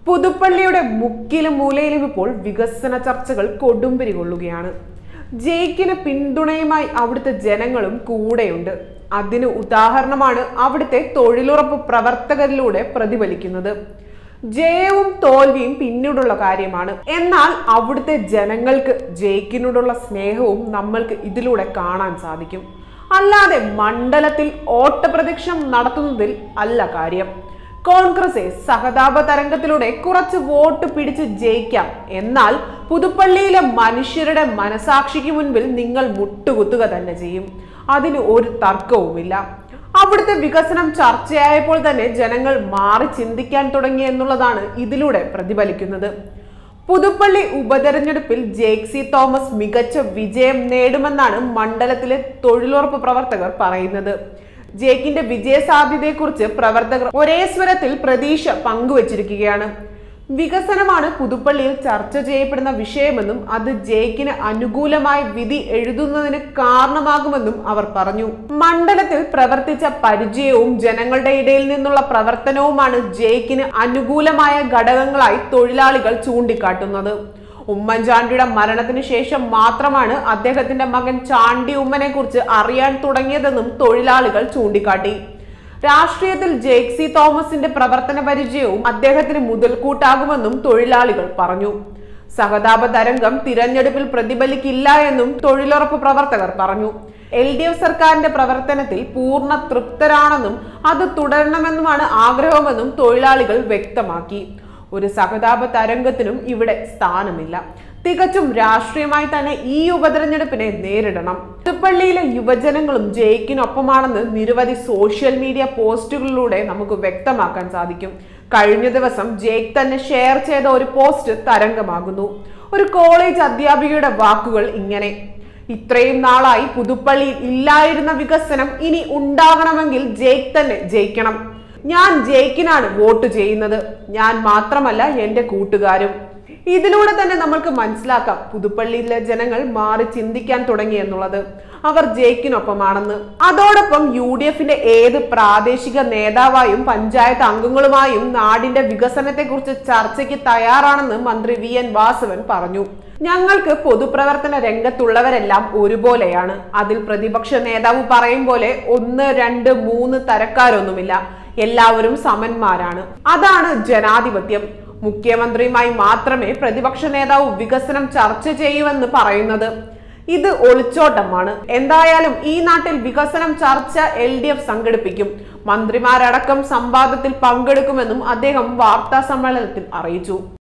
പുതുപ്പള്ളിയുടെ മുക്കിലും മൂലയിലും ഇപ്പോൾ വികസന ചർച്ചകൾ കൊടുമ്പിരി കൊള്ളുകയാണ് ജയിക്കിന് പിന്തുണയുമായി അവിടുത്തെ ജനങ്ങളും കൂടെയുണ്ട് അതിന് ഉദാഹരണമാണ് അവിടുത്തെ തൊഴിലുറപ്പ് പ്രവർത്തകരിലൂടെ പ്രതിഫലിക്കുന്നത് ജയവും തോൽവിയും പിന്നീടുള്ള കാര്യമാണ് എന്നാൽ അവിടുത്തെ ജനങ്ങൾക്ക് ജയിക്കിനോടുള്ള സ്നേഹവും നമ്മൾക്ക് ഇതിലൂടെ കാണാൻ സാധിക്കും അല്ലാതെ മണ്ഡലത്തിൽ ഓട്ടപ്രദക്ഷം നടത്തുന്നതിൽ അല്ല കാര്യം കോൺഗ്രസെ സഹതാപ തരംഗത്തിലൂടെ കുറച്ച് വോട്ട് പിടിച്ച് ജയിക്കാം എന്നാൽ പുതുപ്പള്ളിയിലെ മനുഷ്യരുടെ മനസാക്ഷിക്ക് മുൻപിൽ നിങ്ങൾ മുട്ടുകുത്തുക തന്നെ ചെയ്യും അതിന് ഒരു തർക്കവുമില്ല അവിടുത്തെ വികസനം ചർച്ചയായപ്പോൾ തന്നെ ജനങ്ങൾ മാറി ചിന്തിക്കാൻ തുടങ്ങി എന്നുള്ളതാണ് ഇതിലൂടെ പ്രതിഫലിക്കുന്നത് പുതുപ്പള്ളി ഉപതെരഞ്ഞെടുപ്പിൽ ജേക്സി തോമസ് മികച്ച വിജയം നേടുമെന്നാണ് മണ്ഡലത്തിലെ തൊഴിലുറപ്പ് പ്രവർത്തകർ പറയുന്നത് ജേക്കിന്റെ വിജയ സാധ്യതയെക്കുറിച്ച് പ്രവർത്തകർ ഒരേ സ്വരത്തിൽ പ്രതീക്ഷ പങ്കുവച്ചിരിക്കുകയാണ് വികസനമാണ് പുതുപ്പള്ളിയിൽ ചർച്ച ചെയ്യപ്പെടുന്ന വിഷയമെന്നും അത് ജേക്കിന് അനുകൂലമായ വിധി എഴുതുന്നതിന് കാരണമാകുമെന്നും അവർ പറഞ്ഞു മണ്ഡലത്തിൽ പ്രവർത്തിച്ച പരിചയവും ജനങ്ങളുടെ ഇടയിൽ നിന്നുള്ള പ്രവർത്തനവുമാണ് ജേക്കിന് അനുകൂലമായ ഘടകങ്ങളായി തൊഴിലാളികൾ ചൂണ്ടിക്കാട്ടുന്നത് ഉമ്മൻചാണ്ടിയുടെ മരണത്തിന് ശേഷം മാത്രമാണ് അദ്ദേഹത്തിന്റെ മകൻ ചാണ്ടി ഉമ്മനെ കുറിച്ച് അറിയാൻ തുടങ്ങിയതെന്നും തൊഴിലാളികൾ ചൂണ്ടിക്കാട്ടി രാഷ്ട്രീയത്തിൽ ജേക്സി തോമസിന്റെ പ്രവർത്തന പരിചയവും അദ്ദേഹത്തിന് മുതൽക്കൂട്ടാകുമെന്നും തൊഴിലാളികൾ പറഞ്ഞു സഹതാപ തരംഗം തിരഞ്ഞെടുപ്പിൽ പ്രതിഫലിക്കില്ല എന്നും തൊഴിലുറപ്പ് പ്രവർത്തകർ പറഞ്ഞു എൽ ഡി എഫ് സർക്കാരിന്റെ പ്രവർത്തനത്തിൽ പൂർണ്ണ തൃപ്തരാണെന്നും അത് തുടരണമെന്നുമാണ് ആഗ്രഹമെന്നും തൊഴിലാളികൾ വ്യക്തമാക്കി ഒരു സഹതാപ തരംഗത്തിനും ഇവിടെ സ്ഥാനമില്ല തികച്ചും രാഷ്ട്രീയമായി തന്നെ ഈ ഉപതെരഞ്ഞെടുപ്പിനെ നേരിടണം പുതുപ്പള്ളിയിലെ യുവജനങ്ങളും ജയിക്കിനൊപ്പമാണെന്ന് നിരവധി സോഷ്യൽ മീഡിയ പോസ്റ്റുകളിലൂടെ നമുക്ക് വ്യക്തമാക്കാൻ സാധിക്കും കഴിഞ്ഞ ദിവസം ജേക്ക് തന്നെ ഷെയർ ചെയ്ത ഒരു പോസ്റ്റ് തരംഗമാകുന്നു ഒരു കോളേജ് അധ്യാപികയുടെ വാക്കുകൾ ഇങ്ങനെ ഇത്രയും നാളായി പുതുപ്പള്ളിയിൽ ഇല്ലായിരുന്ന വികസനം ഇനി ഉണ്ടാകണമെങ്കിൽ ജയിക്ക് തന്നെ ജയിക്കണം ഞാൻ ജയിക്കിനാണ് വോട്ട് ചെയ്യുന്നത് ഞാൻ മാത്രമല്ല എൻ്റെ കൂട്ടുകാരും ഇതിലൂടെ തന്നെ നമ്മൾക്ക് മനസ്സിലാക്കാം പുതുപ്പള്ളിയിലെ ജനങ്ങൾ മാറി ചിന്തിക്കാൻ തുടങ്ങി എന്നുള്ളത് അവർ ജയിക്കിനൊപ്പമാണെന്ന് അതോടൊപ്പം യു ഡി എഫിന്റെ ഏത് പ്രാദേശിക നേതാവായും പഞ്ചായത്ത് അംഗങ്ങളുമായും നാടിന്റെ വികസനത്തെക്കുറിച്ച് ചർച്ചയ്ക്ക് തയ്യാറാണെന്ന് മന്ത്രി വി എൻ വാസവൻ പറഞ്ഞു ഞങ്ങൾക്ക് പൊതുപ്രവർത്തന രംഗത്തുള്ളവരെല്ലാം ഒരുപോലെയാണ് അതിൽ പ്രതിപക്ഷ നേതാവ് പറയും പോലെ ഒന്ന് രണ്ട് മൂന്ന് തരക്കാരൊന്നുമില്ല എല്ലാവരും സമന്മാരാണ് അതാണ് ജനാധിപത്യം മുഖ്യമന്ത്രിയുമായി മാത്രമേ പ്രതിപക്ഷ നേതാവ് വികസനം ചർച്ച ചെയ്യുമെന്ന് പറയുന്നത് ഇത് ഒളിച്ചോട്ടമാണ് എന്തായാലും ഈ നാട്ടിൽ വികസനം ചർച്ച എൽ ഡി എഫ് സംഘടിപ്പിക്കും മന്ത്രിമാരടക്കം സംവാദത്തിൽ പങ്കെടുക്കുമെന്നും അദ്ദേഹം വാർത്താ സമ്മേളനത്തിൽ അറിയിച്ചു